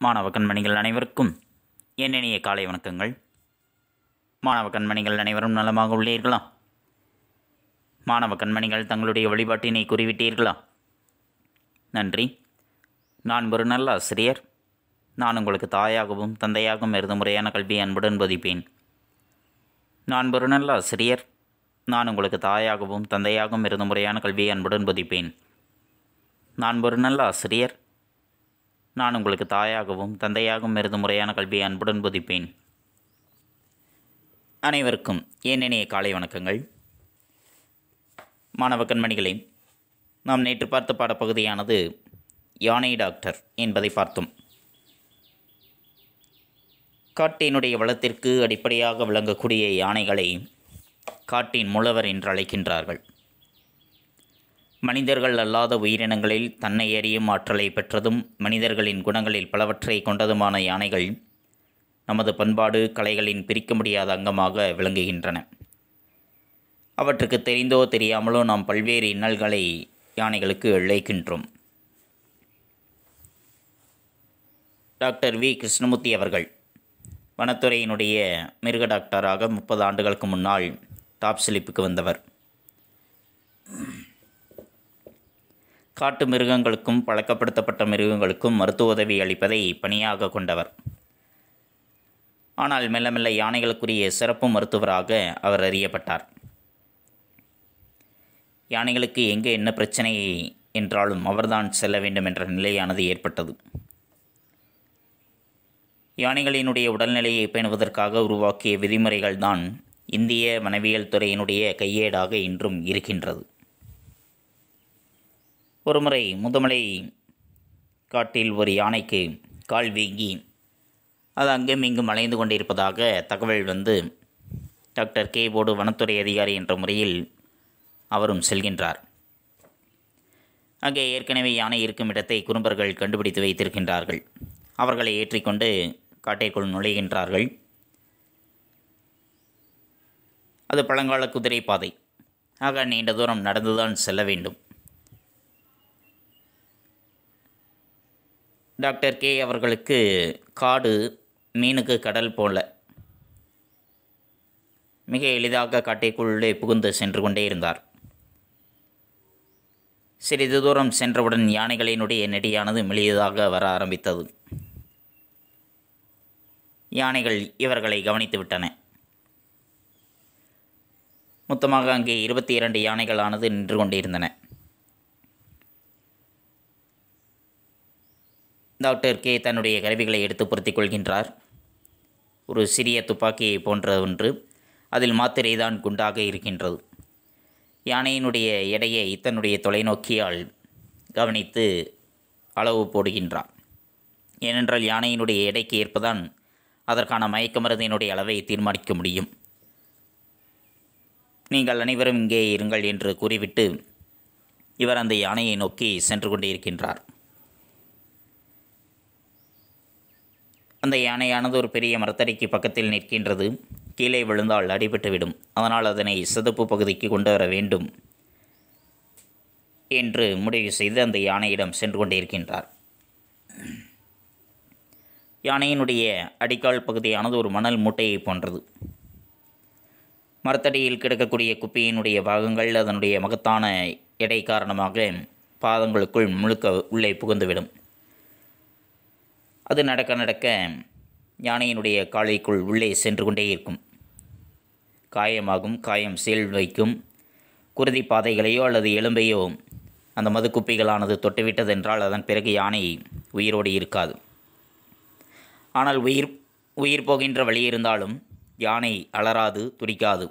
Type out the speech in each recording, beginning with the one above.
மாணவ கண்மணிகள் அனைவருக்கும் என் இனிய காலை வணக்கங்கள் மாணவ கண்மணிகள் அனைவரும் நலமாக உள்ளீர்களா மாணவ கண்மணிகள் தங்களுடைய வழிபாட்டினை கூறிவிட்டீர்களா நன்றி நான் ஒரு நல்ல ஆசிரியர் நான் உங்களுக்கு தாயாகவும் தந்தையாகவும் இருந்து முறையான கல்வியை அன்புடன் போதிப்பேன் நான் ஒரு நல்ல ஆசிரியர் நான் உங்களுக்கு தாயாகவும் தந்தையாகவும் இருந்து முறையான கல்வியை அன்புடன் போதிப்பேன் நான் ஒரு நல்ல ஆசிரியர் நான் உங்களுக்கு தாயாகவும் தந்தையாகவும் இருந்து முறையான கல்வியை அன்புடன் போதிப்பேன் அனைவருக்கும் என் இனிய காலை வணக்கங்கள் மாணவ கண்மணிகளே நாம் நேற்று பார்த்த பாடப்பகுதியானது யானை டாக்டர் என்பதை பார்த்தோம் காட்டினுடைய வளத்திற்கு அடிப்படையாக விளங்கக்கூடிய யானைகளை காட்டின் முழவர் என்று அழைக்கின்றார்கள் மனிதர்கள் அல்லாத உயிரினங்களில் தன்னை அறியும் ஆற்றலை பெற்றதும் மனிதர்களின் குணங்களில் பலவற்றை கொண்டதுமான யானைகள் நமது பண்பாடு கலைகளின் பிரிக்க முடியாத அங்கமாக விளங்குகின்றன அவற்றுக்கு தெரிந்தோ தெரியாமலோ நாம் பல்வேறு இன்னல்களை யானைகளுக்கு இழைக்கின்றோம் டாக்டர் வி கிருஷ்ணமூர்த்தி அவர்கள் வனத்துறையினுடைய மிருக டாக்டராக முப்பது ஆண்டுகளுக்கு முன்னால் டாப் ஸ்லிப்புக்கு வந்தவர் காட்டு மிருகங்களுக்கும் பழக்கப்படுத்தப்பட்ட மிருகங்களுக்கும் மருத்துவ உதவி அளிப்பதை பணியாக கொண்டவர் ஆனால் மெல்ல மெல்ல யானைகளுக்குரிய சிறப்பு மருத்துவராக அவர் அறியப்பட்டார் யானைகளுக்கு எங்கே என்ன பிரச்சனை என்றாலும் அவர்தான் செல்ல வேண்டும் என்ற நிலையானது ஏற்பட்டது யானைகளினுடைய உடல்நிலையை பேணுவதற்காக உருவாக்கிய விதிமுறைகள்தான் இந்திய வனவியல் துறையினுடைய கையேடாக இன்றும் இருக்கின்றது ஒருமுறை முதுமலை காட்டில் ஒரு யானைக்கு கால் வீங்கி அது அங்கும் இங்கும் அலைந்து கொண்டிருப்பதாக தகவல் வந்து டாக்டர் கே போடு வனத்துறை அதிகாரி என்ற முறையில் அவரும் செல்கின்றார் அங்கே ஏற்கனவே யானை இருக்கும் இடத்தை குறும்பர்கள் கண்டுபிடித்து வைத்திருக்கின்றார்கள் அவர்களை ஏற்றிக்கொண்டு காட்டிற்குள் நுழைகின்றார்கள் அது பழங்கால குதிரை பாதை ஆக நீண்ட தூரம் நடந்துதான் செல்ல வேண்டும் டாக்டர் கே அவர்களுக்கு காடு மீனுக்கு கடல் போல மிக எளிதாக காட்டிற்குள்ளே புகுந்து சென்று கொண்டே இருந்தார் சிறிது தூரம் சென்றவுடன் யானைகளினுடைய நெடியானது மெலியதாக வர ஆரம்பித்தது யானைகள் இவர்களை கவனித்து விட்டன மொத்தமாக அங்கே இருபத்தி இரண்டு யானைகளானது நின்று கொண்டிருந்தன டாக்டர் கே தன்னுடைய கருவிகளை எடுத்து பொருத்திக் கொள்கின்றார் ஒரு சிறிய துப்பாக்கியை போன்ற ஒன்று அதில் மாத்திரை தான் குண்டாக இருக்கின்றது யானையினுடைய எடையை தன்னுடைய தொலைநோக்கியால் கவனித்து அளவு போடுகின்றார் ஏனென்றால் யானையினுடைய எடைக்கு ஏற்பதான் அதற்கான மயக்க மருந்தினுடைய அளவை தீர்மானிக்க முடியும் நீங்கள் அனைவரும் இங்கே இருங்கள் என்று கூறிவிட்டு இவர் அந்த யானையை நோக்கி சென்று கொண்டே இருக்கின்றார் அந்த யானையானது ஒரு பெரிய மரத்தடிக்கு பக்கத்தில் நிற்கின்றது கீழே விழுந்தால் அடிபட்டுவிடும் அதனால் அதனை சதுப்பு பகுதிக்கு கொண்டு வர வேண்டும் என்று முடிவு செய்து அந்த யானையிடம் சென்று கொண்டிருக்கின்றார் யானையினுடைய அடிக்கால் பகுதியானது ஒரு மணல் மூட்டையை போன்றது மரத்தடியில் கிடக்கக்கூடிய குப்பியினுடைய பாகங்கள் அதனுடைய மகத்தான எடை காரணமாக பாதங்களுக்குள் முழுக்க உள்ளே புகுந்துவிடும் அது நடக்க நடக்க யானையினுடைய காலைக்குள் உள்ளே சென்று கொண்டே இருக்கும் காயமாகும் காயம் சீல் வைக்கும் குருதி பாதைகளையோ அல்லது எலும்பையோ அந்த மதுக்குப்பிகளானது தொட்டுவிட்டதென்றால் அதன் பிறகு யானை உயிரோடு இருக்காது ஆனால் உயிர் உயிர் போகின்ற வழி இருந்தாலும் யானை அலறாது துடிக்காது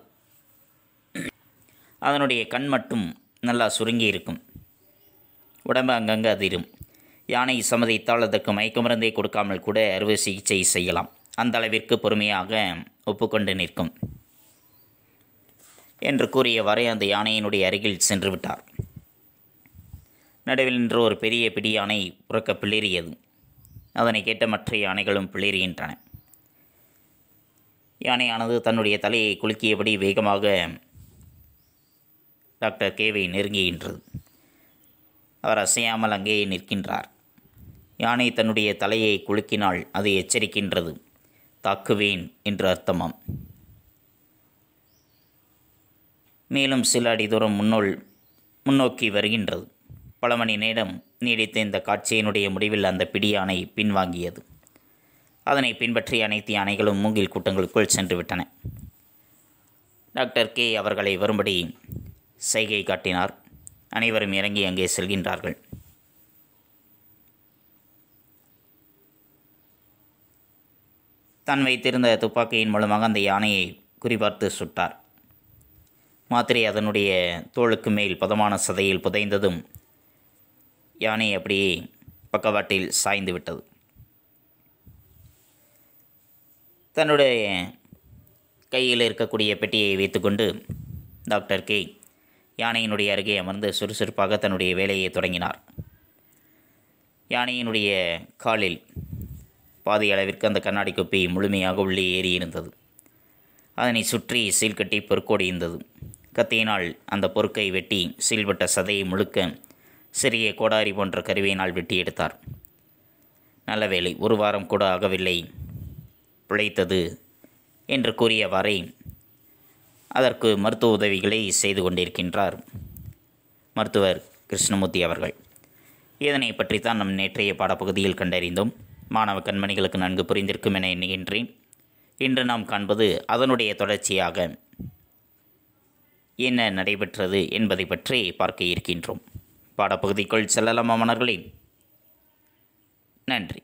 அதனுடைய கண் மட்டும் நல்லா சுருங்கி இருக்கும் உடம்பு அங்கங்கே அதிரும் யானை சம்மதித்தால் அதற்கு மயக்க மருந்தை கொடுக்காமல் கூட அறுவை சிகிச்சை செய்யலாம் அந்த அளவிற்கு பொறுமையாக ஒப்புக்கொண்டு நிற்கும் என்று கூறியவாறே அந்த யானையினுடைய அருகில் சென்று விட்டார் நடுவில் நின்று ஒரு பெரிய பிடி யானை புறக்க பிளிறியது அதனை கேட்ட மற்ற யானைகளும் பிளிறுகின்றன யானையானது தன்னுடைய தலையை குலுக்கியபடி வேகமாக டாக்டர் கேவை நெருங்குகின்றது அவர் அசையாமல் அங்கேயே நிற்கின்றார் யானை தன்னுடைய தலையை குலுக்கினால் அது எச்சரிக்கின்றது தாக்குவேன் என்று அர்த்தமாம் மேலும் சில அடி தூரம் முன்னோள் முன்னோக்கி வருகின்றது பல மணி நேரம் நீடித்த இந்த காட்சியினுடைய முடிவில் அந்த பிடி யானை பின்வாங்கியது அதனை பின்பற்றி அனைத்து யானைகளும் மூங்கில் கூட்டங்களுக்குள் சென்று விட்டன டாக்டர் கே அவர்களை வரும்படி சைகை காட்டினார் அனைவரும் இறங்கி அங்கே செல்கின்றார்கள் தான் வைத்திருந்த துப்பாக்கியின் மூலமாக அந்த யானையை குறிபார்த்து சுட்டார் மாத்திரை அதனுடைய தோளுக்கு மேல் பதமான சதையில் புதைந்ததும் யானை அப்படியே பக்கவாட்டில் சாய்ந்து விட்டது தன்னுடைய கையில் இருக்கக்கூடிய பெட்டியை வைத்துக்கொண்டு டாக்டர் கே யானையினுடைய அருகே அமர்ந்து சுறுசுறுப்பாக தன்னுடைய வேலையை தொடங்கினார் யானையினுடைய காலில் பாதி அளவிற்கு அந்த கண்ணாடி குப்பி முழுமையாக உள்ளே ஏறி இருந்தது அதனை சுற்றி சீல் கட்டி பொறுக்கோடி இருந்தது கத்தியினால் அந்த பொறுக்கை வெட்டி சீல்பட்ட சதையை முழுக்க சிறிய கோடாரி போன்ற கருவியினால் வெட்டி எடுத்தார் நல்ல வேலை ஒரு வாரம் கூட ஆகவில்லை பிழைத்தது என்று கூறியவாறே அதற்கு மருத்துவ உதவிகளை செய்து கொண்டிருக்கின்றார் மருத்துவர் கிருஷ்ணமூர்த்தி அவர்கள் இதனை பற்றித்தான் நம் நேற்றைய பாடப்பகுதியில் கண்டறிந்தோம் மாணவ கண்மணிகளுக்கு நன்கு புரிந்திருக்கும் என எண்ணுகின்றேன் இன்று நாம் காண்பது அதனுடைய தொடர்ச்சியாக என்ன நடைபெற்றது என்பதை பற்றி பார்க்க இருக்கின்றோம் பாடப்பகுதிக்குள் செல்லலாமா மாணவர்களே நன்றி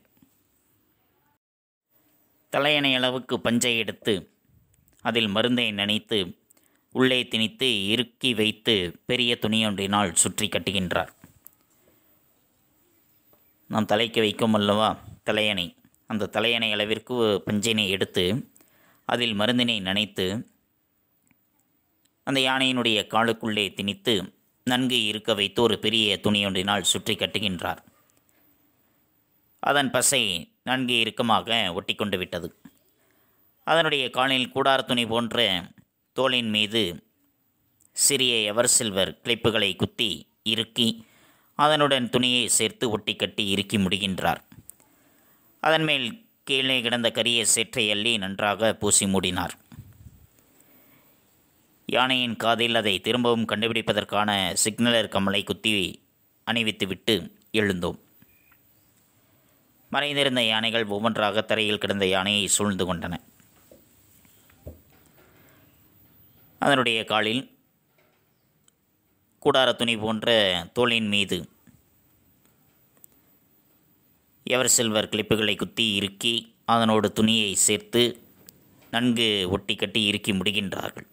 தலையணை அளவுக்கு பஞ்சை எடுத்து அதில் மருந்தை நனைத்து உள்ளே திணித்து இறுக்கி வைத்து பெரிய துணியொன்றினால் சுற்றி கட்டுகின்றார் நாம் தலைக்கு வைக்கும் அல்லவா தலையணை அந்த தலையணை அளவிற்கு பஞ்சினை எடுத்து அதில் மருந்தினை நனைத்து அந்த யானையினுடைய காலுக்குள்ளே திணித்து நன்கு இருக்க வைத்து ஒரு பெரிய துணியொன்றினால் சுற்றி கட்டுகின்றார் அதன் பசை நன்கு இறுக்கமாக ஒட்டிக்கொண்டு விட்டது அதனுடைய காலில் கூடார துணி போன்ற தோலின் மீது சிறிய எவர் சில்வர் கிளிப்புகளை குத்தி இறுக்கி அதனுடன் துணியை சேர்த்து ஒட்டி கட்டி இறுக்கி முடிகின்றார் அதன் மேல் கீழே கிடந்த கரிய சேற்றை அள்ளி நன்றாக பூசி மூடினார் யானையின் காதில் அதை திரும்பவும் கண்டுபிடிப்பதற்கான சிக்னலர் கம்மலை குத்தி அணிவித்துவிட்டு எழுந்தோம் மறைந்திருந்த யானைகள் ஒவ்வொன்றாக தரையில் கிடந்த யானையை சூழ்ந்து கொண்டன அதனுடைய காலில் கூடார துணி போன்ற தோளின் மீது எவர் சில்வர் கிளிப்புகளை குத்தி இறுக்கி அதனோடு துணியை சேர்த்து நன்கு ஒட்டி கட்டி இறுக்கி முடிகின்றார்கள்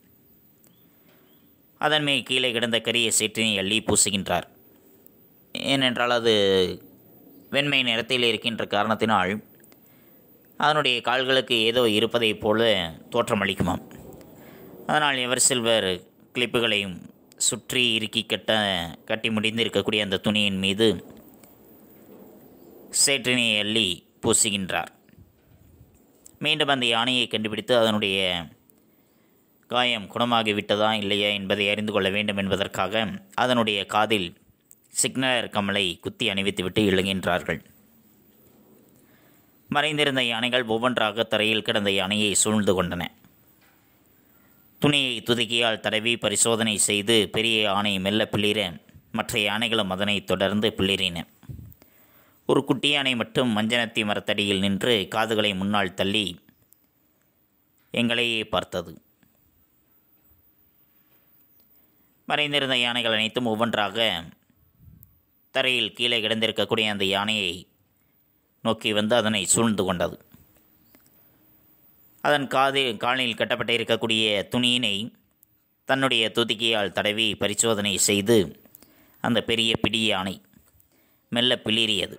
அதன் மேல் கீழே கிடந்த கரிய சேற்றினை அள்ளி பூசுகின்றார் ஏனென்றால் அது வெண்மை நிறத்தில் இருக்கின்ற காரணத்தினால் அதனுடைய கால்களுக்கு ஏதோ இருப்பதைப் போல தோற்றமளிக்குமாம் அதனால் எவர் சில்வர் கிளிப்புகளையும் சுற்றி இறுக்கி கட்ட கட்டி முடிந்து இருக்கக்கூடிய அந்த துணியின் மீது சேற்றினை அள்ளி பூசுகின்றார் மீண்டும் அந்த யானையை கண்டுபிடித்து அதனுடைய காயம் குணமாகிவிட்டதா இல்லையா என்பதை அறிந்து கொள்ள வேண்டும் என்பதற்காக அதனுடைய காதில் சிக்னலர் கமலை குத்தி அணிவித்துவிட்டு எழுகின்றார்கள் மறைந்திருந்த யானைகள் ஒவ்வொன்றாக தரையில் கிடந்த யானையை சூழ்ந்து கொண்டன துணியை துதுக்கியால் தடவி பரிசோதனை செய்து பெரிய யானை மெல்ல பிளிர மற்ற யானைகளும் அதனை தொடர்ந்து பிளிறின ஒரு குட்டி யானை மட்டும் மஞ்சனத்தி மரத்தடியில் நின்று காதுகளை முன்னால் தள்ளி எங்களையே பார்த்தது மறைந்திருந்த யானைகள் அனைத்தும் ஒவ்வொன்றாக தரையில் கீழே கிடந்திருக்கக்கூடிய அந்த யானையை நோக்கி வந்து அதனை சூழ்ந்து கொண்டது அதன் காது காலில் கட்டப்பட்டு இருக்கக்கூடிய துணியினை தன்னுடைய துதிக்கையால் தடவி பரிசோதனை செய்து அந்த பெரிய பிடி யானை மெல்ல பிளிறியது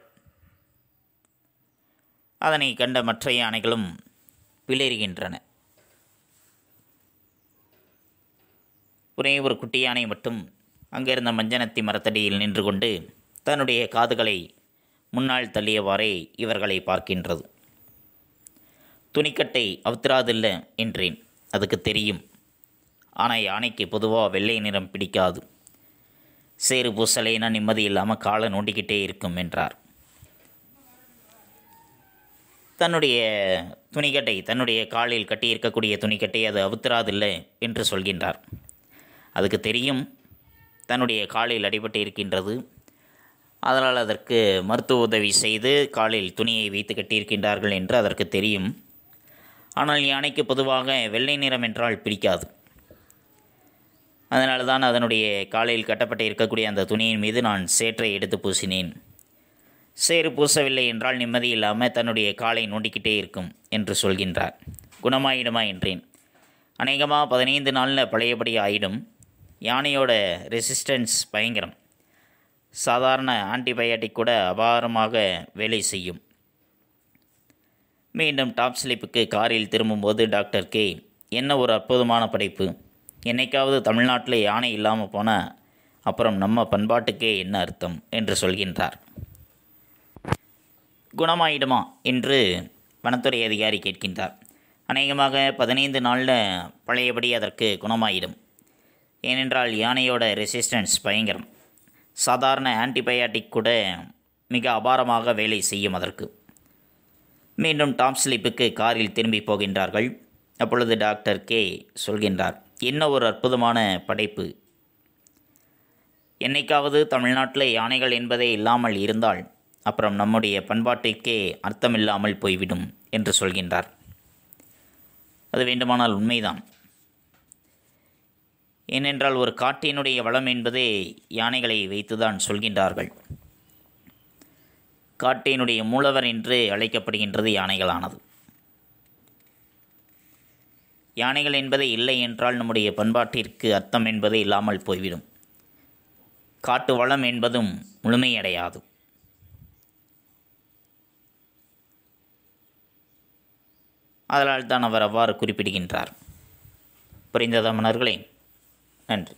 அதனை கண்ட மற்ற யானைகளும் பிளிறுகின்றன ஒரே ஒரு குட்டி யானை மட்டும் அங்கிருந்த மஞ்சனத்தி மரத்தடியில் நின்று கொண்டு தன்னுடைய காதுகளை முன்னால் தள்ளியவாறே இவர்களை பார்க்கின்றது துணிக்கட்டை அவுத்திராதில்ல என்றேன் அதுக்கு தெரியும் ஆனால் யானைக்கு பொதுவாக வெள்ளை நிறம் பிடிக்காது சேறு பூசலைனா நிம்மதி இல்லாமல் காலை நோண்டிக்கிட்டே இருக்கும் என்றார் தன்னுடைய துணிக்கட்டை தன்னுடைய காலில் கட்டியிருக்கக்கூடிய துணிக்கட்டை அது அவுத்துறாதில்லை என்று சொல்கின்றார் அதுக்கு தெரியும் தன்னுடைய காலில் அடிபட்டு இருக்கின்றது அதனால் அதற்கு மருத்துவ உதவி செய்து காலில் துணியை வைத்து கட்டியிருக்கின்றார்கள் என்று அதற்கு தெரியும் ஆனால் யானைக்கு பொதுவாக வெள்ளை நிறம் என்றால் பிடிக்காது அதனால தான் அதனுடைய காலில் கட்டப்பட்டு இருக்கக்கூடிய அந்த துணியின் மீது நான் சேற்றை எடுத்து பூசினேன் சேறு பூசவில்லை என்றால் நிம்மதி இல்லாமல் தன்னுடைய காலை நோண்டிக்கிட்டே இருக்கும் என்று சொல்கின்றார் குணமாயிடுமா என்றேன் அநேகமாக பதினைந்து நாளில் பழையபடி ஆயிடும் யானையோட ரெசிஸ்டன்ஸ் பயங்கரம் சாதாரண ஆன்டிபயாட்டிக் கூட அபாரமாக வேலை செய்யும் மீண்டும் டாப் ஸ்லிப்புக்கு காரில் திரும்பும்போது டாக்டர் கே என்ன ஒரு அற்புதமான படைப்பு என்னைக்காவது தமிழ்நாட்டில் யானை இல்லாமல் போனால் அப்புறம் நம்ம பண்பாட்டுக்கே என்ன அர்த்தம் என்று சொல்கின்றார் குணமாயிடுமா என்று வனத்துறை அதிகாரி கேட்கின்றார் அநேகமாக பதினைந்து நாளில் பழையபடி அதற்கு குணமாயிடும் ஏனென்றால் யானையோட ரெசிஸ்டன்ஸ் பயங்கரம் சாதாரண ஆன்டிபயாட்டிக் கூட மிக அபாரமாக வேலை செய்யும் அதற்கு மீண்டும் டாப் ஸ்லிப்புக்கு காரில் திரும்பி போகின்றார்கள் அப்பொழுது டாக்டர் கே சொல்கின்றார் என்ன ஒரு அற்புதமான படைப்பு என்னைக்காவது தமிழ்நாட்டில் யானைகள் என்பதே இல்லாமல் இருந்தால் அப்புறம் நம்முடைய பண்பாட்டிற்கே அர்த்தமில்லாமல் போய்விடும் என்று சொல்கின்றார் அது வேண்டுமானால் உண்மைதான் ஏனென்றால் ஒரு காட்டினுடைய வளம் என்பதே யானைகளை வைத்துதான் சொல்கின்றார்கள் காட்டினுடைய மூலவர் என்று அழைக்கப்படுகின்றது யானைகளானது யானைகள் என்பதே இல்லை என்றால் நம்முடைய பண்பாட்டிற்கு அர்த்தம் என்பதே இல்லாமல் போய்விடும் காட்டு வளம் என்பதும் முழுமையடையாது அதனால் தான் அவர் அவ்வாறு குறிப்பிடுகின்றார் புரிந்ததா மன்னர்களே நன்றி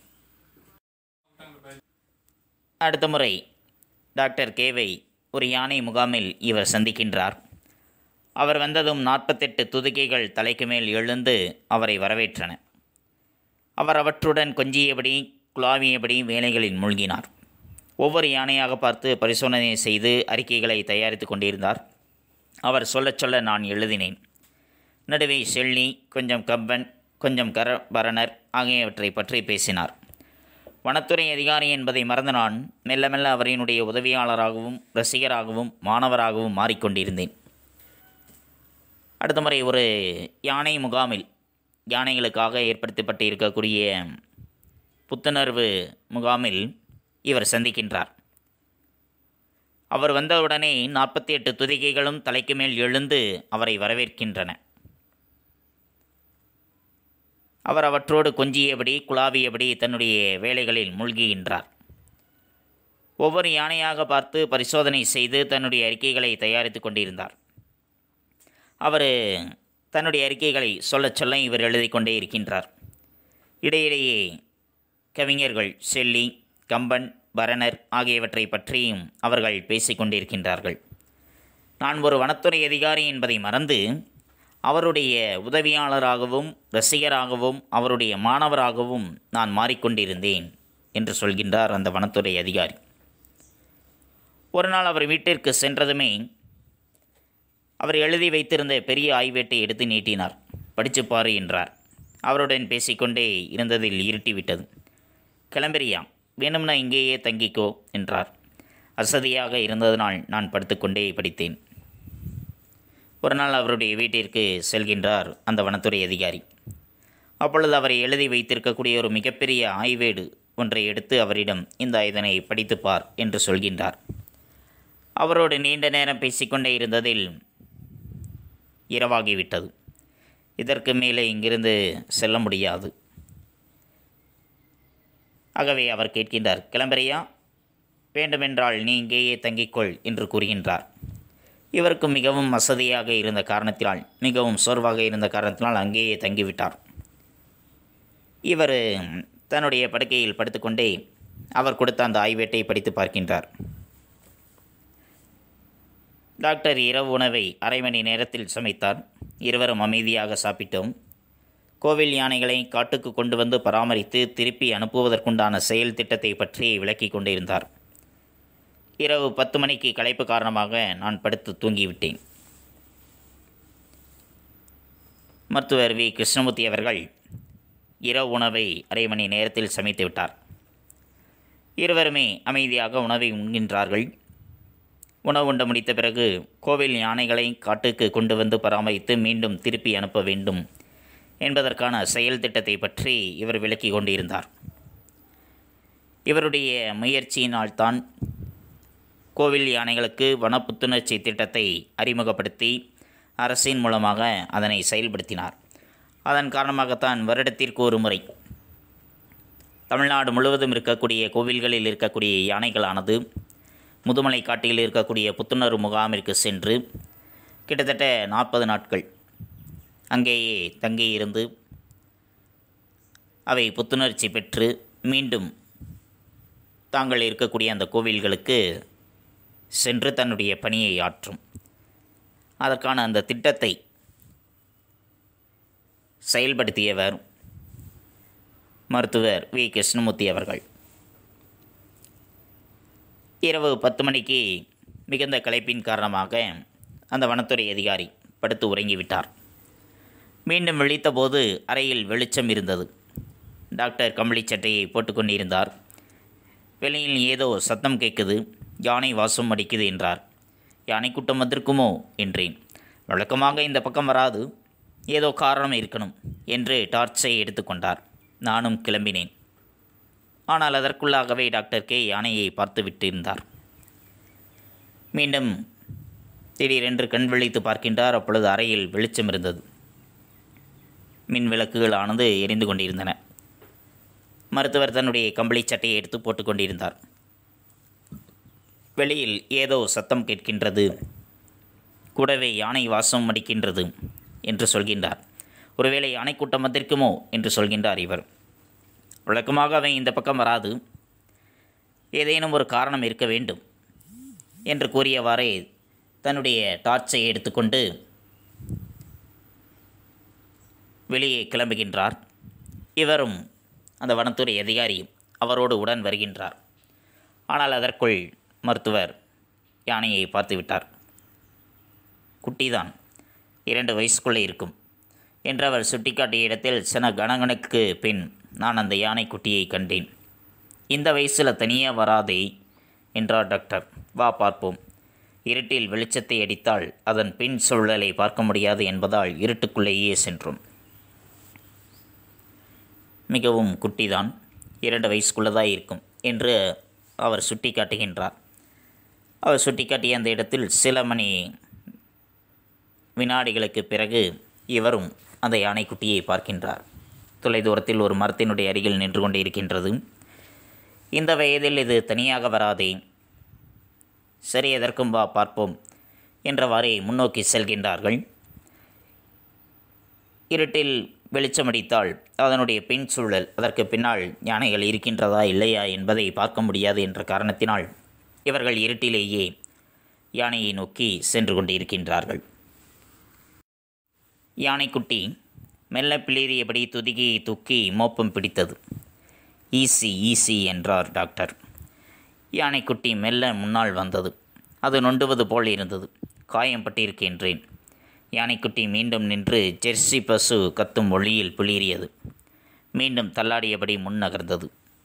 அடுத்த முறை டாக்டர் கேவை ஒரு யானை முகாமில் இவர் சந்திக்கின்றார் அவர் வந்ததும் நாற்பத்தெட்டு துதுக்கைகள் தலைக்கு மேல் எழுந்து அவரை வரவேற்றன அவர் அவற்றுடன் கொஞ்சியபடி குழாவியபடி வேலைகளில் மூழ்கினார் ஒவ்வொரு யானையாக பார்த்து பரிசோதனை செய்து அறிக்கைகளை தயாரித்து கொண்டிருந்தார் அவர் சொல்லச் சொல்ல நான் எழுதினேன் நடுவே செள்ளி கொஞ்சம் கப்பன் கொஞ்சம் கர பரணர் ஆகியவற்றை பற்றி பேசினார் வனத்துறை அதிகாரி என்பதை மறந்து நான் மெல்ல மெல்ல அவரினுடைய உதவியாளராகவும் ரசிகராகவும் மாணவராகவும் மாறிக்கொண்டிருந்தேன் அடுத்த முறை ஒரு யானை முகாமில் யானைகளுக்காக ஏற்படுத்தப்பட்டு இருக்கக்கூடிய புத்துணர்வு முகாமில் இவர் சந்திக்கின்றார் அவர் வந்தவுடனே நாற்பத்தி எட்டு துதிக்கைகளும் தலைக்கு மேல் எழுந்து அவரை வரவேற்கின்றன அவர் அவற்றோடு கொஞ்சியபடி குழாவியபடி தன்னுடைய வேலைகளில் மூழ்குகின்றார் ஒவ்வொரு யானையாக பார்த்து பரிசோதனை செய்து தன்னுடைய அறிக்கைகளை தயாரித்து கொண்டிருந்தார் அவர் தன்னுடைய அறிக்கைகளை சொல்லச் சொல்ல இவர் எழுதி கொண்டே இருக்கின்றார் இடையிடையே கவிஞர்கள் செல்லி கம்பன் பரணர் ஆகியவற்றை பற்றியும் அவர்கள் பேசிக்கொண்டிருக்கின்றார்கள் நான் ஒரு வனத்துறை அதிகாரி என்பதை மறந்து அவருடைய உதவியாளராகவும் ரசிகராகவும் அவருடைய மாணவராகவும் நான் மாறிக்கொண்டிருந்தேன் என்று சொல்கின்றார் அந்த வனத்துறை அதிகாரி ஒரு நாள் அவர் வீட்டிற்கு சென்றதுமே அவர் எழுதி வைத்திருந்த பெரிய ஆய்வேட்டை எடுத்து நீட்டினார் படிச்சுப்பாரு என்றார் அவருடன் பேசிக்கொண்டே இருந்ததில் இருட்டிவிட்டது கிளம்பெறியா வேணும்னா இங்கேயே தங்கிக்கோ என்றார் அசதியாக இருந்ததனால் நான் படுத்துக்கொண்டே படித்தேன் ஒரு நாள் அவருடைய வீட்டிற்கு செல்கின்றார் அந்த வனத்துறை அதிகாரி அப்பொழுது அவரை எழுதி வைத்திருக்கக்கூடிய ஒரு மிகப்பெரிய ஆய்வேடு ஒன்றை எடுத்து அவரிடம் இந்த இதனை படித்துப் பார் என்று சொல்கின்றார் அவரோடு நீண்ட நேரம் பேசிக்கொண்டே இருந்ததில் இரவாகிவிட்டது இதற்கு மேலே இங்கிருந்து செல்ல முடியாது ஆகவே அவர் கேட்கின்றார் கிளம்புறியா வேண்டுமென்றால் நீ இங்கேயே தங்கிக்கொள் என்று கூறுகின்றார் இவருக்கு மிகவும் வசதியாக இருந்த காரணத்தினால் மிகவும் சோர்வாக இருந்த காரணத்தினால் அங்கேயே தங்கிவிட்டார் இவர் தன்னுடைய படுக்கையில் படுத்துக்கொண்டே அவர் கொடுத்த அந்த ஆய்வேட்டை படித்து பார்க்கின்றார் டாக்டர் இரவு உணவை அரை மணி நேரத்தில் சமைத்தார் இருவரும் அமைதியாக சாப்பிட்டோம் கோவில் யானைகளை காட்டுக்கு கொண்டு வந்து பராமரித்து திருப்பி அனுப்புவதற்குண்டான செயல் திட்டத்தை பற்றி விளக்கிக் கொண்டிருந்தார் இரவு பத்து மணிக்கு களைப்பு காரணமாக நான் படுத்து தூங்கிவிட்டேன் மருத்துவர் வி கிருஷ்ணமூர்த்தி அவர்கள் இரவு உணவை அரை மணி நேரத்தில் சமைத்து விட்டார் இருவருமே அமைதியாக உணவை உண்கின்றார்கள் உணவு உண்டு முடித்த பிறகு கோவில் யானைகளை காட்டுக்கு கொண்டு வந்து பராமரித்து மீண்டும் திருப்பி அனுப்ப வேண்டும் என்பதற்கான செயல் திட்டத்தை பற்றி இவர் விளக்கி கொண்டிருந்தார் இவருடைய முயற்சியினால்தான் கோவில் யானைகளுக்கு வன புத்துணர்ச்சி திட்டத்தை அறிமுகப்படுத்தி அரசின் மூலமாக அதனை செயல்படுத்தினார் அதன் காரணமாகத்தான் வருடத்திற்கு ஒரு முறை தமிழ்நாடு முழுவதும் இருக்கக்கூடிய கோவில்களில் இருக்கக்கூடிய யானைகளானது முதுமலை காட்டில் இருக்கக்கூடிய புத்துணர்வு முகாமிற்கு சென்று கிட்டத்தட்ட நாற்பது நாட்கள் அங்கேயே தங்கியிருந்து அவை புத்துணர்ச்சி பெற்று மீண்டும் தாங்கள் இருக்கக்கூடிய அந்த கோவில்களுக்கு சென்று தன்னுடைய பணியை ஆற்றும் அதற்கான அந்த திட்டத்தை செயல்படுத்தியவர் மருத்துவர் வி கிருஷ்ணமூர்த்தி அவர்கள் இரவு பத்து மணிக்கு மிகுந்த களைப்பின் காரணமாக அந்த வனத்துறை அதிகாரி படுத்து உறங்கிவிட்டார் மீண்டும் விழித்தபோது அறையில் வெளிச்சம் இருந்தது டாக்டர் கம்பளி சட்டையை போட்டுக்கொண்டிருந்தார் வெளியில் ஏதோ சத்தம் கேட்குது யானை வாசம் அடிக்குது என்றார் யானை கூட்டம் வந்திருக்குமோ என்றேன் வழக்கமாக இந்த பக்கம் வராது ஏதோ காரணம் இருக்கணும் என்று டார்ச்சை எடுத்துக்கொண்டார் நானும் கிளம்பினேன் ஆனால் அதற்குள்ளாகவே டாக்டர் கே யானையை பார்த்து விட்டிருந்தார் மீண்டும் திடீரென்று கண் விழித்து பார்க்கின்றார் அப்பொழுது அறையில் வெளிச்சம் இருந்தது மின் விளக்குகளானது எரிந்து கொண்டிருந்தன மருத்துவர் தன்னுடைய கம்பளி சட்டையை எடுத்து போட்டுக்கொண்டிருந்தார் வெளியில் ஏதோ சத்தம் கேட்கின்றது கூடவே யானை வாசம் அடிக்கின்றது என்று சொல்கின்றார் ஒருவேளை யானை கூட்டம் வந்திருக்குமோ என்று சொல்கின்றார் இவர் வழக்கமாக அவன் இந்த பக்கம் வராது ஏதேனும் ஒரு காரணம் இருக்க வேண்டும் என்று கூறியவாறே தன்னுடைய டார்ச்சை எடுத்துக்கொண்டு வெளியே கிளம்புகின்றார் இவரும் அந்த வனத்துறை அதிகாரியும் அவரோடு உடன் வருகின்றார் ஆனால் அதற்குள் மருத்துவர் யானையை பார்த்து விட்டார் குட்டிதான் இரண்டு வயசுக்குள்ளே இருக்கும் என்று அவர் சுட்டிக்காட்டிய இடத்தில் சில கணங்களுக்கு பின் நான் அந்த யானை குட்டியை கண்டேன் இந்த வயசில் தனியாக வராதே என்றார் டாக்டர் வா பார்ப்போம் இருட்டில் வெளிச்சத்தை அடித்தால் அதன் பின் சூழலை பார்க்க முடியாது என்பதால் இருட்டுக்குள்ளேயே சென்றோம் மிகவும் குட்டிதான் இரண்டு வயசுக்குள்ளதாக இருக்கும் என்று அவர் சுட்டி காட்டுகின்றார் அவர் சுட்டிக்காட்டிய அந்த இடத்தில் சில மணி வினாடிகளுக்கு பிறகு இவரும் அந்த யானைக்குட்டியை பார்க்கின்றார் தொலைதூரத்தில் ஒரு மரத்தினுடைய அருகில் நின்று கொண்டு இருக்கின்றது இந்த வயதில் இது தனியாக வராதே சரி எதற்கும் வா பார்ப்போம் என்றவாறே முன்னோக்கி செல்கின்றார்கள் இருட்டில் வெளிச்சமடித்தால் அதனுடைய பின் சூழல் அதற்கு பின்னால் யானைகள் இருக்கின்றதா இல்லையா என்பதை பார்க்க முடியாது என்ற காரணத்தினால் இவர்கள் இருட்டிலேயே யானையை நோக்கி சென்று கொண்டிருக்கின்றார்கள் யானைக்குட்டி மெல்ல பிளிறியபடி துதிகையை தூக்கி மோப்பம் பிடித்தது ஈசி ஈசி என்றார் டாக்டர் யானைக்குட்டி மெல்ல முன்னால் வந்தது அது நொண்டுவது போல் இருந்தது காயம்பட்டிருக்கின்றேன் யானைக்குட்டி மீண்டும் நின்று ஜெர்சி பசு கத்தும் ஒளியில் பிளிறியது மீண்டும் தள்ளாடியபடி முன் நகர்ந்தது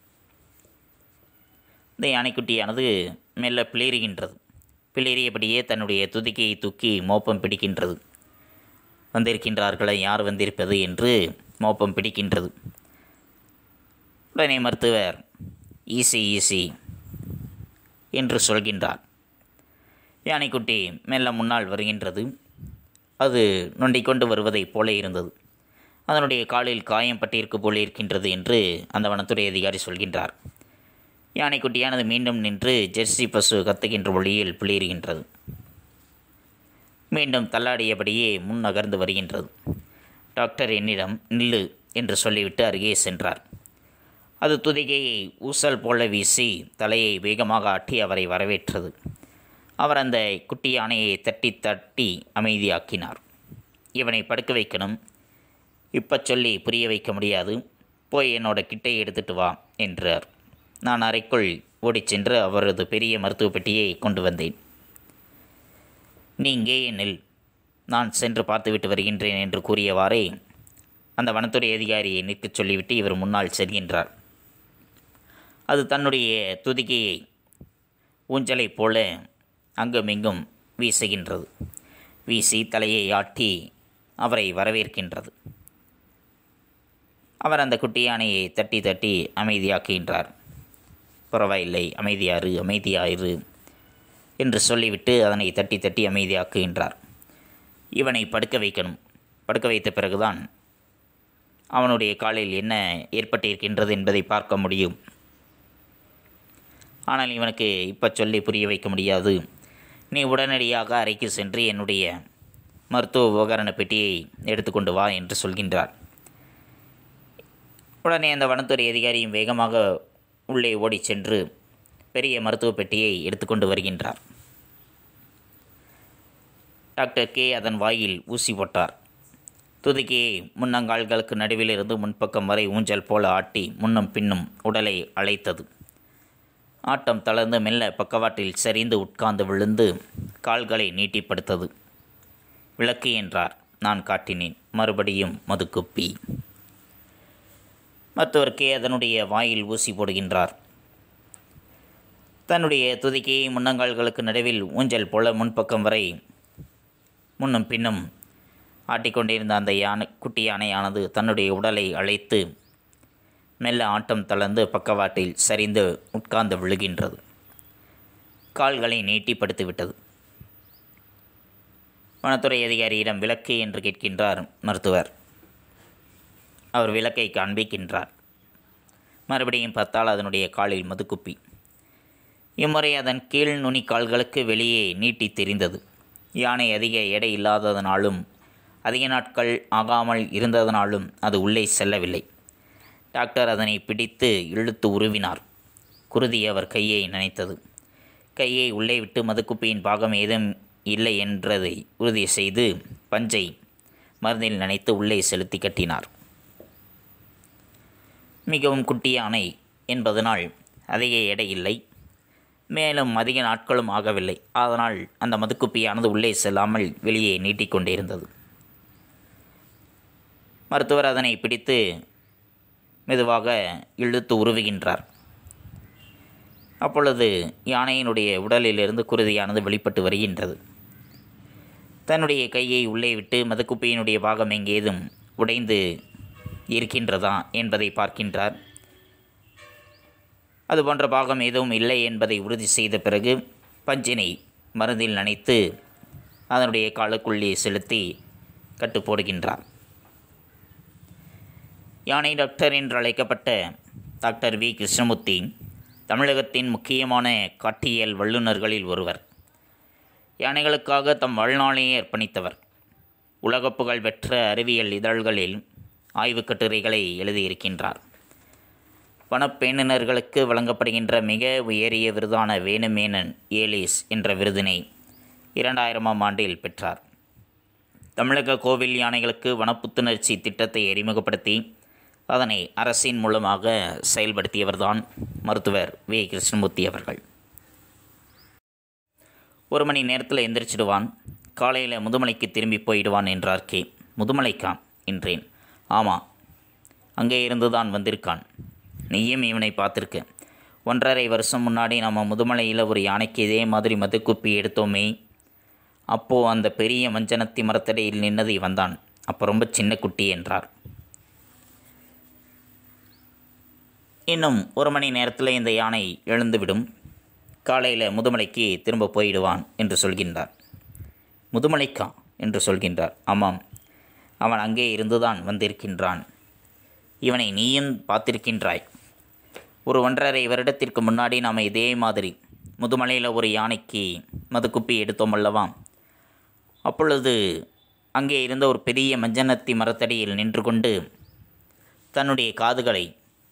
இந்த யானைக்குட்டியானது மெல்ல பிளிறுகின்றது பிளிறியபடியே தன்னுடைய துதிக்கையை தூக்கி மோப்பம் பிடிக்கின்றது வந்திருக்கின்றார்களே யார் வந்திருப்பது என்று மோப்பம் பிடிக்கின்றது உடனே மருத்துவர் ஈசி ஈசி என்று சொல்கின்றார் யானைக்குட்டி மெல்ல முன்னால் வருகின்றது அது நொண்டிக்கொண்டு வருவதைப் போல இருந்தது அதனுடைய காலில் காயம் பட்டிருக்கு போல இருக்கின்றது என்று அந்த வனத்துறை அதிகாரி சொல்கின்றார் யானைக்குட்டியானது மீண்டும் நின்று ஜெர்சி பசு கத்துகின்ற ஒளியில் பிளிறுகின்றது மீண்டும் தள்ளாடியபடியே முன் நகர்ந்து வருகின்றது டாக்டர் என்னிடம் நில்லு என்று சொல்லிவிட்டு அருகே சென்றார் அது துதிகையை ஊசல் போல வீசி தலையை வேகமாக ஆட்டி அவரை வரவேற்றது அவர் அந்த குட்டி யானையை தட்டி தட்டி அமைதியாக்கினார் இவனை படுக்க வைக்கணும் இப்போ சொல்லி புரிய வைக்க முடியாது போய் என்னோட கிட்டை எடுத்துட்டு வா என்றார் நான் அறைக்குள் ஓடிச் சென்று அவரது பெரிய மருத்துவ பெட்டியை கொண்டு வந்தேன் நீ இங்கேயே நில் நான் சென்று பார்த்துவிட்டு வருகின்றேன் என்று கூறியவாறே அந்த வனத்துறை அதிகாரியை நிற்கச் சொல்லிவிட்டு இவர் முன்னால் செல்கின்றார் அது தன்னுடைய துதிக்கையை ஊஞ்சலைப் போல அங்குமிங்கும் வீசுகின்றது வீசி தலையை ஆட்டி அவரை வரவேற்கின்றது அவர் அந்த குட்டி யானையை தட்டி தட்டி அமைதியாக்குகின்றார் பரவாயில்லை அமைதியாரு அமைதியாயிரு என்று சொல்லிவிட்டு அதனை தட்டி தட்டி அமைதியாக்குகின்றார் இவனை படுக்க வைக்கணும் படுக்க வைத்த பிறகுதான் அவனுடைய காலில் என்ன ஏற்பட்டிருக்கின்றது என்பதை பார்க்க முடியும் ஆனால் இவனுக்கு இப்போ சொல்லி புரிய வைக்க முடியாது நீ உடனடியாக அறைக்கு சென்று என்னுடைய மருத்துவ உபகரண பெட்டியை எடுத்துக்கொண்டு வா என்று சொல்கின்றார் உடனே அந்த வனத்துறை அதிகாரியும் வேகமாக உள்ளே ஓடிச் சென்று பெரிய மருத்துவ பெட்டியை எடுத்துக்கொண்டு வருகின்றார் டாக்டர் கே அதன் வாயில் ஊசி போட்டார் துதுக்கியை முன்னங்கால்களுக்கு நடுவிலிருந்து முன்பக்கம் வரை ஊஞ்சல் போல ஆட்டி முன்னும் பின்னும் உடலை அழைத்தது ஆட்டம் தளர்ந்து மெல்ல பக்கவாட்டில் சரிந்து உட்கார்ந்து விழுந்து கால்களை நீட்டிப்படுத்தது விளக்கு என்றார் நான் காட்டினேன் மறுபடியும் மதுக்குப்பி மருத்துவர் கே அதனுடைய வாயில் ஊசி போடுகின்றார் தன்னுடைய துதிக்கையை முன்னங்கால்களுக்கு நடுவில் ஊஞ்சல் போல முன்பக்கம் வரை முன்னும் பின்னும் ஆட்டிக்கொண்டிருந்த அந்த யானை குட்டி யானையானது தன்னுடைய உடலை அழைத்து மெல்ல ஆட்டம் தளர்ந்து பக்கவாட்டில் சரிந்து உட்கார்ந்து விழுகின்றது கால்களை நீட்டி படுத்து விட்டது வனத்துறை அதிகாரியிடம் விளக்கு என்று கேட்கின்றார் மருத்துவர் அவர் விளக்கை காண்பிக்கின்றார் மறுபடியும் பார்த்தால் அதனுடைய காலில் மதுக்குப்பி இம்முறை அதன் கீழ் நுனி கால்களுக்கு வெளியே நீட்டி தெரிந்தது யானை அதிக எடை இல்லாததனாலும் அதிக நாட்கள் ஆகாமல் இருந்ததனாலும் அது உள்ளே செல்லவில்லை டாக்டர் அதனை பிடித்து இழுத்து உருவினார் குருதி அவர் கையை நினைத்தது கையை உள்ளே விட்டு மதுக்குப்பியின் பாகம் ஏதும் இல்லை என்றதை உறுதி செய்து பஞ்சை மருந்தில் நனைத்து உள்ளே செலுத்தி கட்டினார் மிகவும் குட்டி யானை என்பதனால் அதிக எடை இல்லை மேலும் அதிக நாட்களும் ஆகவில்லை அதனால் அந்த மதுக்குப்பியானது உள்ளே செல்லாமல் வெளியே நீட்டிக்கொண்டிருந்தது மருத்துவர் அதனை பிடித்து மெதுவாக இழுத்து உருவுகின்றார் அப்பொழுது யானையினுடைய உடலிலிருந்து குருதியானது வெளிப்பட்டு வருகின்றது தன்னுடைய கையை உள்ளே விட்டு மதுக்குப்பையினுடைய பாகம் எங்கேதும் உடைந்து இருக்கின்றதா என்பதை பார்க்கின்றார் அது போன்ற பாகம் எதுவும் இல்லை என்பதை உறுதி செய்த பிறகு பஞ்சினை மருந்தில் நனைத்து அதனுடைய காலுக்குள்ளே செலுத்தி கட்டு போடுகின்றார் யானை டாக்டர் என்று அழைக்கப்பட்ட டாக்டர் வி கிருஷ்ணமூர்த்தி தமிழகத்தின் முக்கியமான காட்டியல் வல்லுநர்களில் ஒருவர் யானைகளுக்காக தம் வாழ்நாளையே அர்ப்பணித்தவர் உலகப் புகழ் பெற்ற அறிவியல் இதழ்களில் ஆய்வுக் கட்டுரைகளை எழுதியிருக்கின்றார் வனப்பேணினர்களுக்கு வழங்கப்படுகின்ற மிக உயரிய விருதான வேணுமேனன் ஏலிஸ் என்ற விருதினை இரண்டாயிரமாம் ஆண்டில் பெற்றார் தமிழக கோவில் யானைகளுக்கு வனப்புத்துணர்ச்சி திட்டத்தை அறிமுகப்படுத்தி அதனை அரசின் மூலமாக செயல்படுத்தியவர்தான் மருத்துவர் வி கிருஷ்ணமூர்த்தி அவர்கள் ஒரு மணி நேரத்தில் எந்திரிச்சிடுவான் காலையில் முதுமலைக்கு திரும்பி போயிடுவான் என்றார் கே முதுமலைக்கா என்றேன் ஆமாம் அங்கே இருந்து தான் வந்திருக்கான் நீயும் இவனை பார்த்துருக்க ஒன்றரை வருஷம் முன்னாடி நம்ம முதுமலையில் ஒரு யானைக்கு இதே மாதிரி மதுக்குப்பி எடுத்தோமே அப்போது அந்த பெரிய மஞ்சனத்தி மரத்தடியில் நின்னது வந்தான் அப்போ ரொம்ப சின்ன குட்டி என்றார் இன்னும் ஒரு மணி நேரத்தில் இந்த யானை எழுந்துவிடும் காலையில் முதுமலைக்கு திரும்ப போயிடுவான் என்று சொல்கின்றார் முதுமலைக்கா என்று சொல்கின்றார் ஆமாம் அவன் அங்கே இருந்துதான் வந்திருக்கின்றான் இவனை நீயும் பார்த்திருக்கின்றாய் ஒரு ஒன்றரை வருடத்திற்கு முன்னாடி நாம் இதே மாதிரி முதுமலையில் ஒரு யானைக்கு மதுக்குப்பி எடுத்தோம் அல்லவா அப்பொழுது அங்கே இருந்த ஒரு பெரிய மஞ்சனத்தி மரத்தடியில் நின்று கொண்டு தன்னுடைய காதுகளை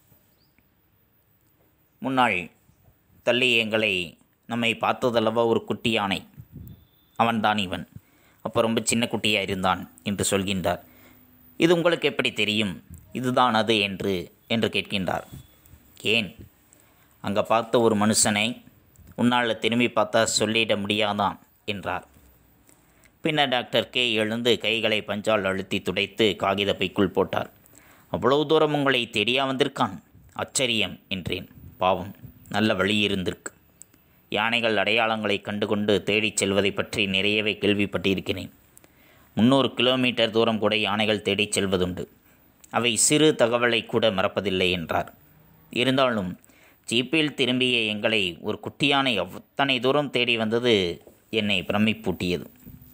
முன்னாள் தள்ளி எங்களை நம்மை பார்த்ததல்லவா ஒரு குட்டி யானை அவன்தான் இவன் அப்போ ரொம்ப சின்ன குட்டியாக இருந்தான் என்று சொல்கின்றார் இது உங்களுக்கு எப்படி தெரியும் இதுதான் அது என்று என்று கேட்கின்றார் ஏன் அங்கே பார்த்த ஒரு மனுஷனை உன்னால் திரும்பி பார்த்தா சொல்லிட முடியாதான் என்றார் பின்னர் டாக்டர் கே எழுந்து கைகளை பஞ்சால் அழுத்தி துடைத்து காகித பைக்குள் போட்டார் அவ்வளவு தூரம் உங்களை தேடியா வந்திருக்கான் ஆச்சரியம் என்றேன் பாவம் நல்ல வழி இருந்திருக்கு யானைகள் அடையாளங்களை கண்டுகொண்டு தேடிச் செல்வதை பற்றி நிறையவே கேள்விப்பட்டிருக்கிறேன் முந்நூறு கிலோமீட்டர் தூரம் கூட யானைகள் தேடிச் செல்வதுண்டு அவை சிறு தகவலை கூட மறப்பதில்லை என்றார் இருந்தாலும் ஜீப்பில் திரும்பிய எங்களை ஒரு குட்டி யானை அத்தனை தூரம் தேடி வந்தது என்னை பிரமிப்பூட்டியது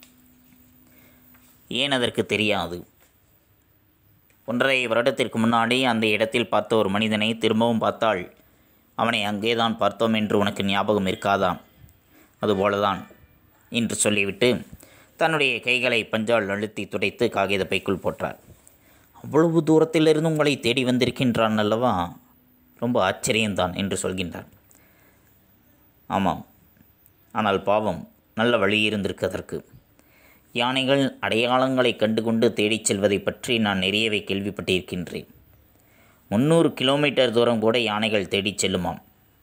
ஏன் அதற்கு தெரியாது ஒன்றரை வருடத்திற்கு முன்னாடி அந்த இடத்தில் பார்த்த ஒரு மனிதனை திரும்பவும் பார்த்தால் அவனை அங்கேதான் பார்த்தோம் என்று உனக்கு ஞாபகம் இருக்காதா அதுபோலதான் என்று சொல்லிவிட்டு தன்னுடைய கைகளை பஞ்சால் அழுத்தி துடைத்து காகித பைக்குள் போட்டார் அவ்வளவு தூரத்திலிருந்து உங்களை தேடி வந்திருக்கின்றான் அல்லவா ரொம்ப ஆச்சரியம்தான் என்று சொல்கின்றார் ஆமாம் ஆனால் பாவம் நல்ல வழி இருந்திருக்கு அதற்கு யானைகள் அடையாளங்களை கண்டுகொண்டு தேடிச் செல்வதை பற்றி நான் நிறையவே கேள்விப்பட்டிருக்கின்றேன் முந்நூறு கிலோமீட்டர் தூரம் கூட யானைகள் தேடிச் செல்லுமாம்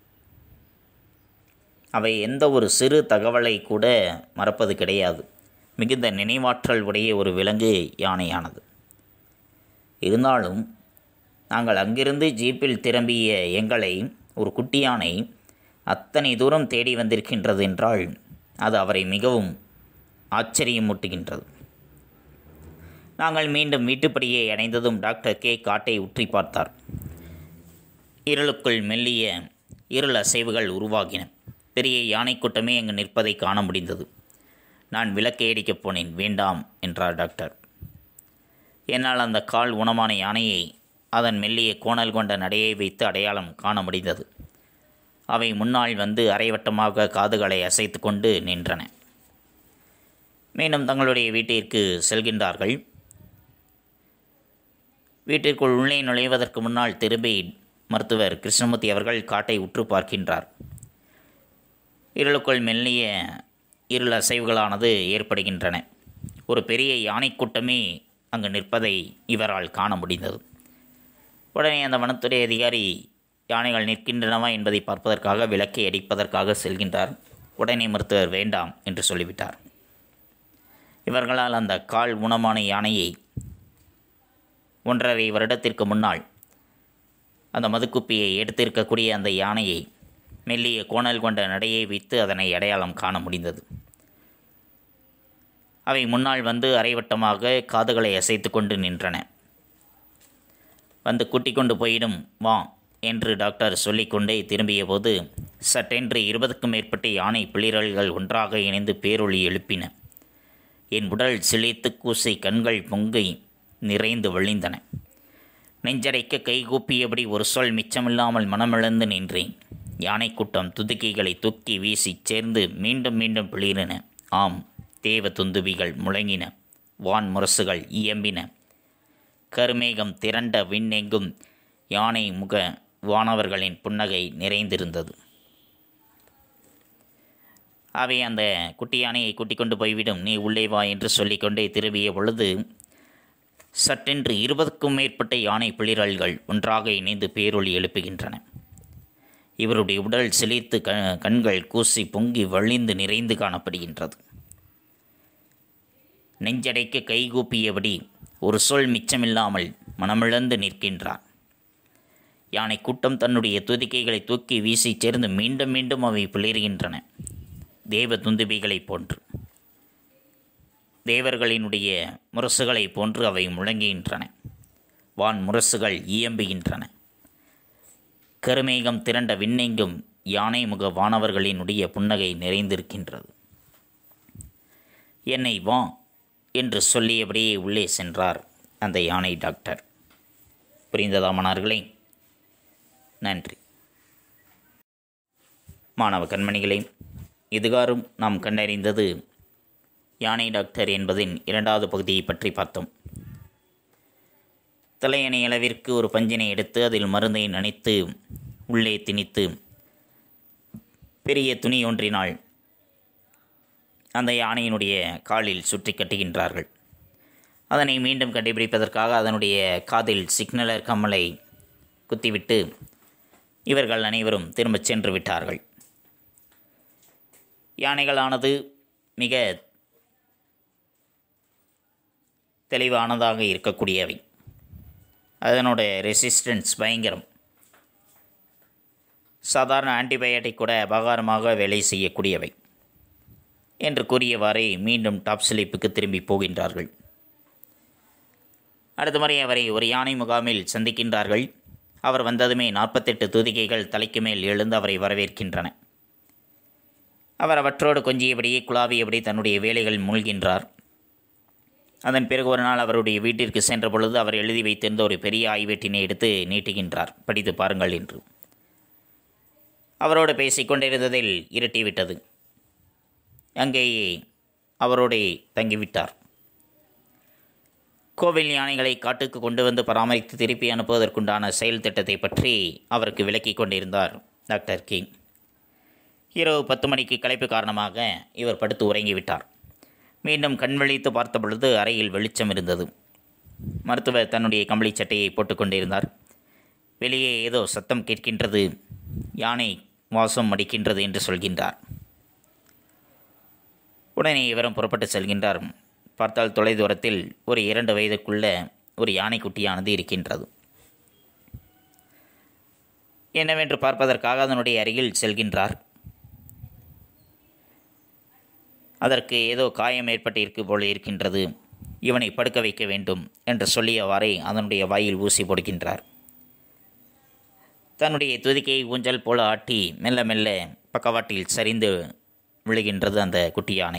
அவை எந்த ஒரு சிறு தகவலை கூட மறப்பது கிடையாது மிகுந்த நினைவாற்றல் உடைய ஒரு விலங்கு யானையானது இருந்தாலும் நாங்கள் அங்கிருந்து ஜீப்பில் திரும்பிய எங்களை ஒரு குட்டி யானை அத்தனை தூரம் தேடி வந்திருக்கின்றது என்றால் அது அவரை மிகவும் ஆச்சரியமூட்டுகின்றது நாங்கள் மீண்டும் வீட்டுப்படியை அடைந்ததும் டாக்டர் கே காட்டை உற்றி பார்த்தார் இருளுக்குள் மெல்லிய இருள் அசைவுகள் உருவாகின பெரிய யானை கூட்டமே அங்கு நிற்பதை காண முடிந்தது நான் விளக்கை அடிக்கப் போனேன் வேண்டாம் என்றார் டாக்டர் என்னால் அந்த கால் ஊனமான யானையை அதன் மெல்லிய கோணல் கொண்ட நடையை வைத்து அடையாளம் காண முடிந்தது அவை முன்னால் வந்து அரைவட்டமாக காதுகளை அசைத்து கொண்டு நின்றன மீண்டும் தங்களுடைய வீட்டிற்கு செல்கின்றார்கள் வீட்டிற்குள் உள்ளே நுழைவதற்கு முன்னால் திரும்பி மருத்துவர் கிருஷ்ணமூர்த்தி அவர்கள் காட்டை உற்று பார்க்கின்றார் இருளுக்குள் மெல்லிய இருள் அசைவுகளானது ஏற்படுகின்றன ஒரு பெரிய யானை கூட்டமே அங்கு நிற்பதை இவரால் காண முடிந்தது உடனே அந்த வனத்துறை அதிகாரி யானைகள் நிற்கின்றனவா என்பதை பார்ப்பதற்காக விளக்கை அடிப்பதற்காக செல்கின்றார் உடனே மருத்துவர் வேண்டாம் என்று சொல்லிவிட்டார் இவர்களால் அந்த கால் ஊனமான யானையை ஒன்றரை வருடத்திற்கு முன்னால் அந்த மதுக்குப்பியை எடுத்திருக்கக்கூடிய அந்த யானையை மெல்லிய கோணல் கொண்ட நடையை வைத்து அதனை அடையாளம் காண முடிந்தது அவை முன்னால் வந்து அரைவட்டமாக காதுகளை அசைத்து கொண்டு நின்றன வந்து கூட்டிக் கொண்டு போயிடும் வா என்று டாக்டர் சொல்லிக்கொண்டே திரும்பிய போது சட்டென்று இருபதுக்கும் மேற்பட்ட யானை பிளிரல்கள் ஒன்றாக இணைந்து பேரொளி எழுப்பின என் உடல் சிலித்து கூசை கண்கள் பொங்கி நிறைந்து வழிந்தன நெஞ்சடைக்க கைகூப்பியபடி ஒரு சொல் மிச்சமில்லாமல் மனமிழந்து நின்றேன் யானை கூட்டம் துதுக்கிகளை தூக்கி வீசி சேர்ந்து மீண்டும் மீண்டும் பிளிரின ஆம் தேவ துந்துவிகள் முழங்கின வான் முரசுகள் இயம்பின கருமேகம் திரண்ட விண்ணெங்கும் யானை முக வானவர்களின் புன்னகை நிறைந்திருந்தது அவை அந்த குட்டி யானையை கூட்டிக் கொண்டு போய்விடும் நீ உள்ளே வா என்று சொல்லிக்கொண்டே திரும்பிய பொழுது சட்டென்று இருபதுக்கும் மேற்பட்ட யானை பிளிரல்கள் ஒன்றாக இணைந்து பேரொளி எழுப்புகின்றன இவருடைய உடல் சிலிர்த்து க கண்கள் கூசி பொங்கி வழிந்து நிறைந்து காணப்படுகின்றது நெஞ்சடைக்க கைகூப்பியபடி ஒரு சொல் மிச்சமில்லாமல் மனமிழந்து நிற்கின்றார் யானை கூட்டம் தன்னுடைய துதிக்கைகளை தூக்கி வீசி சேர்ந்து மீண்டும் மீண்டும் அவை பிளிர்கின்றன தேவ துந்துபிகளைப் போன்று தேவர்களினுடைய முரசுகளைப் போன்று அவை முழங்குகின்றன வான் முரசுகள் இயம்புகின்றன கருமேகம் திரண்ட விண்ணெங்கும் யானை முக வானவர்களினுடைய புன்னகை நிறைந்திருக்கின்றது என்னை வா என்று சொல்லியபடியே உள்ளே சென்றார் அந்த யானை டாக்டர் புரிந்ததா மணார்களே நன்றி மாணவ கண்மணிகளே இதுகாரும் நாம் கண்டறிந்தது யானை டாக்டர் என்பதின் இரண்டாவது பகுதியை பற்றி பார்த்தோம் தலையணை அளவிற்கு ஒரு பஞ்சினை எடுத்து அதில் மருந்தை நனைத்து உள்ளே திணித்து பெரிய துணி ஒன்றினால் அந்த யானையினுடைய காலில் சுற்றி கட்டுகின்றார்கள் அதனை மீண்டும் கண்டுபிடிப்பதற்காக அதனுடைய காதில் சிக்னலர் கம்மலை குத்திவிட்டு இவர்கள் அனைவரும் திரும்பச் சென்று விட்டார்கள் யானைகளானது மிக தெளிவானதாக இருக்கக்கூடியவை அதனோட ரெசிஸ்டன்ஸ் பயங்கரம் சாதாரண ஆன்டிபயோட்டிக் கூட அபகாரமாக வேலை செய்யக்கூடியவை என்று கூறியவாறே மீண்டும் டாப் ஸ்லீப்புக்கு திரும்பி போகின்றார்கள் அடுத்த முறை அவரை ஒரு யானை முகாமில் சந்திக்கின்றார்கள் அவர் வந்ததுமே நாற்பத்தெட்டு தூதிகைகள் தலைக்கு மேல் எழுந்து அவரை வரவேற்கின்றன அவர் அவற்றோடு கொஞ்சியபடியே குழாவியபடி தன்னுடைய வேலைகள் மூழ்கின்றார் அதன் பிறகு ஒரு நாள் அவருடைய வீட்டிற்கு சென்ற பொழுது அவர் எழுதி வைத்திருந்த ஒரு பெரிய ஆய்வேட்டினை எடுத்து நீட்டுகின்றார் படித்து பாருங்கள் என்று அவரோடு பேசிக்கொண்டிருந்ததில் இருட்டிவிட்டது அங்கேயே அவரோடே தங்கிவிட்டார் கோவில் யானைகளை காட்டுக்கு கொண்டு வந்து பராமரித்து திருப்பி அனுப்புவதற்குண்டான செயல் திட்டத்தை பற்றி அவருக்கு விளக்கிக் கொண்டிருந்தார் டாக்டர் கிங் இரவு பத்து மணிக்கு களைப்பு காரணமாக இவர் படுத்து உறங்கிவிட்டார் மீண்டும் கண் விழித்து பார்த்த பொழுது அறையில் வெளிச்சம் இருந்தது மருத்துவர் தன்னுடைய கம்பளி சட்டையை போட்டுக்கொண்டிருந்தார் வெளியே ஏதோ சத்தம் கேட்கின்றது யானை வாசம் அடிக்கின்றது என்று சொல்கின்றார் உடனே இவரும் புறப்பட்டு செல்கின்றார் பார்த்தால் தொலைதூரத்தில் ஒரு இரண்டு வயதுக்குள்ள ஒரு யானைக்குட்டியானது இருக்கின்றது என்னவென்று பார்ப்பதற்காக அதனுடைய அருகில் செல்கின்றார் அதற்கு ஏதோ காயம் ஏற்பட்டிருக்கு போல இருக்கின்றது இவனை படுக்க வைக்க வேண்டும் என்று சொல்லியவாறே அதனுடைய வாயில் ஊசி போடுகின்றார் தன்னுடைய துதிக்கையை ஊஞ்சல் போல ஆட்டி மெல்ல மெல்ல பக்கவாட்டில் சரிந்து விழுகின்றது அந்த குட்டி யானை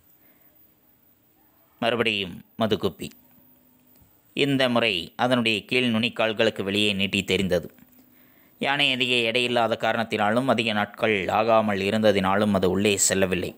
மறுபடியும் மதுக்குப்பி இந்த முறை அதனுடைய கீழ் நுனிக்கால்களுக்கு வெளியே நீட்டி தெரிந்தது யானை அதிக எடையில்லாத காரணத்தினாலும் அதிக நாட்கள் ஆகாமல் இருந்ததினாலும் அது உள்ளே செல்லவில்லை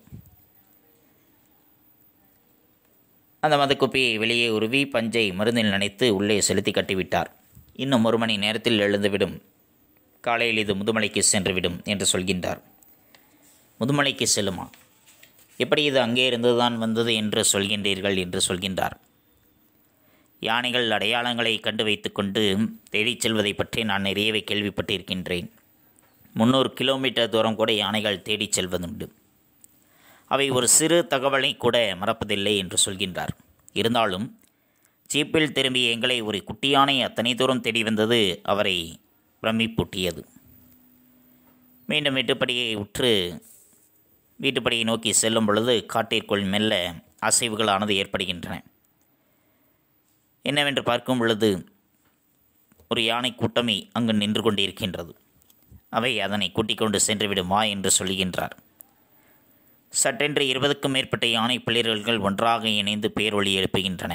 அந்த மதுக்குப்பியை வெளியே உருவி பஞ்சை மருந்தில் நனைத்து உள்ளே செலுத்தி கட்டிவிட்டார் இன்னும் ஒரு மணி நேரத்தில் எழுந்துவிடும் காலையில் இது முதுமலைக்கு சென்றுவிடும் என்று சொல்கின்றார் முதுமலைக்கு செல்லுமா எப்படி இது அங்கே இருந்துதான் வந்தது என்று சொல்கின்றீர்கள் என்று சொல்கின்றார் யானைகள் அடையாளங்களை கண்டு வைத்துக்கொண்டு தேடிச் செல்வதை பற்றி நான் நிறையவே கேள்விப்பட்டிருக்கின்றேன் முந்நூறு கிலோமீட்டர் தூரம் கூட யானைகள் தேடிச் செல்வதுண்டு அவை ஒரு சிறு தகவலை கூட மறப்பதில்லை என்று சொல்கின்றார் இருந்தாலும் ஜீப்பில் திரும்பிய எங்களை ஒரு குட்டி யானை அத்தனை தூரம் தேடி வந்தது அவரை பிரமிப்பூட்டியது மீண்டும் வீட்டுப்படியை உற்று வீட்டுப்படியை நோக்கி செல்லும் பொழுது காட்டிற்குள் மெல்ல அசைவுகளானது ஏற்படுகின்றன என்னவென்று பார்க்கும் பொழுது ஒரு யானை கூட்டமே அங்கு நின்று கொண்டிருக்கின்றது அவை அதனை கூட்டிக் கொண்டு சென்று விடுமா என்று சொல்கின்றார் சட்டென்று இருபதுக்கும் மேற்பட்ட யானை பிளிரல்கள் ஒன்றாக இணைந்து பேரொளி எழுப்புகின்றன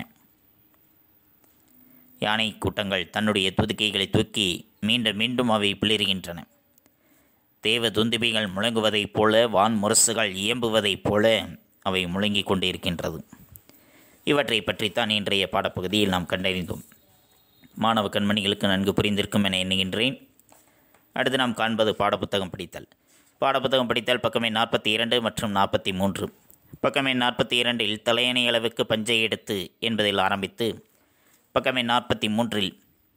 யானை கூட்டங்கள் தன்னுடைய துதுக்கைகளை தூக்கி மீண்டும் மீண்டும் அவை பிளிறுகின்றன தேவ துந்துபிகள் முழங்குவதைப் போல வான் முரசுகள் இயம்புவதைப் போல அவை முழங்கிக் கொண்டிருக்கின்றது இவற்றை பற்றித்தான் இன்றைய பாடப்பகுதியில் நாம் கண்டறிந்தோம் மாணவ கண்மணிகளுக்கு நன்கு புரிந்திருக்கும் என எண்ணுகின்றேன் அடுத்து நாம் காண்பது பாடப்புத்தகம் படித்தல் பாடப்புத்தகம் படித்தல் பக்கமே நாற்பத்தி இரண்டு மற்றும் நாற்பத்தி மூன்று பக்கமே நாற்பத்தி இரண்டில் தலையணை அளவுக்கு பஞ்சை எடுத்து என்பதில் ஆரம்பித்து பக்கமே நாற்பத்தி மூன்றில்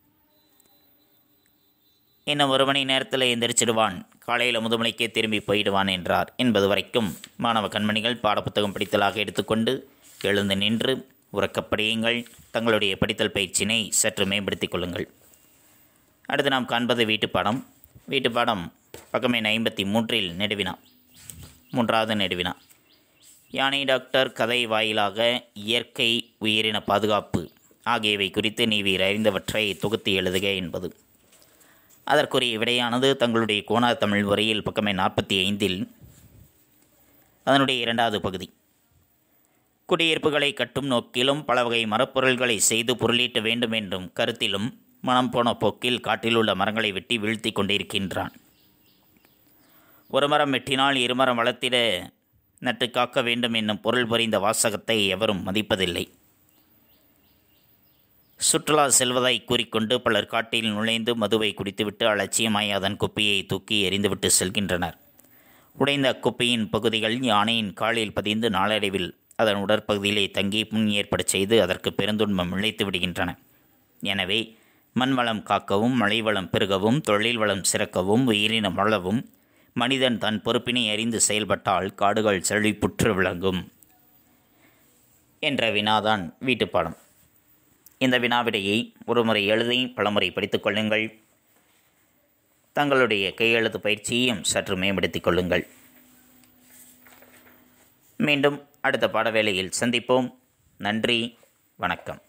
இன்னும் ஒரு மணி நேரத்தில் எந்திரிச்சிடுவான் காலையில் முதுமலைக்கே திரும்பி போயிடுவான் என்றார் என்பது வரைக்கும் மாணவ கண்மணிகள் பாடப்புத்தகம் படித்தலாக எடுத்துக்கொண்டு எழுந்து நின்று உறக்கப்படியுங்கள் தங்களுடைய படித்தல் பயிற்சியினை சற்று மேம்படுத்திக் கொள்ளுங்கள் அடுத்து நாம் காண்பது வீட்டுப்பாடம் வீட்டுப்பாடம் பக்கமே ஐம்பத்தி மூன்றில் நெடுவினா மூன்றாவது நெடுவினா யானை டாக்டர் கதை வாயிலாக இயற்கை உயிரின பாதுகாப்பு ஆகியவை குறித்து நீவீர் அறிந்தவற்றை தொகுத்து எழுதுக என்பது அதற்குரிய விடையானது தங்களுடைய கோணார் தமிழ் உரையில் பக்கமே நாற்பத்தி ஐந்தில் அதனுடைய இரண்டாவது பகுதி குடியிருப்புகளை கட்டும் நோக்கிலும் பல வகை மரப்பொருள்களை செய்து பொருளீட்ட வேண்டும் என்றும் கருத்திலும் மனம் போன போக்கில் காட்டில் உள்ள மரங்களை வெட்டி வீழ்த்தி கொண்டிருக்கின்றான் ஒரு மரம் வெட்டினால் இருமரம் வளர்த்திட நட்டு காக்க வேண்டும் என்னும் பொருள் புரிந்த வாசகத்தை எவரும் மதிப்பதில்லை சுற்றுலா செல்வதாய் கூறிக்கொண்டு பலர் காட்டில் நுழைந்து மதுவை குடித்துவிட்டு அலட்சியமாய் அதன் குப்பியை தூக்கி எறிந்துவிட்டு செல்கின்றனர் உடைந்த அக்குப்பையின் பகுதிகள் யானையின் காலில் பதிந்து நாளடைவில் அதன் உடற்பகுதியிலே தங்கி முன் ஏற்படச் செய்து அதற்கு பெருந்துன்பம் இழைத்து விடுகின்றன எனவே மண் வளம் காக்கவும் மழை வளம் பெருகவும் தொழில் வளம் சிறக்கவும் உயிரினம் வளவும் மனிதன் தன் பொறுப்பினை அறிந்து செயல்பட்டால் காடுகள் செழிப்புற்று விளங்கும் என்ற வினாதான் வீட்டுப்பாடம் இந்த வினாவிடையை ஒருமுறை எழுதி பலமுறை படித்துக் கொள்ளுங்கள் தங்களுடைய கையெழுத்து பயிற்சியையும் சற்று மேம்படுத்திக் கொள்ளுங்கள் மீண்டும் அடுத்த பாடவேளையில் சந்திப்போம் நன்றி வணக்கம்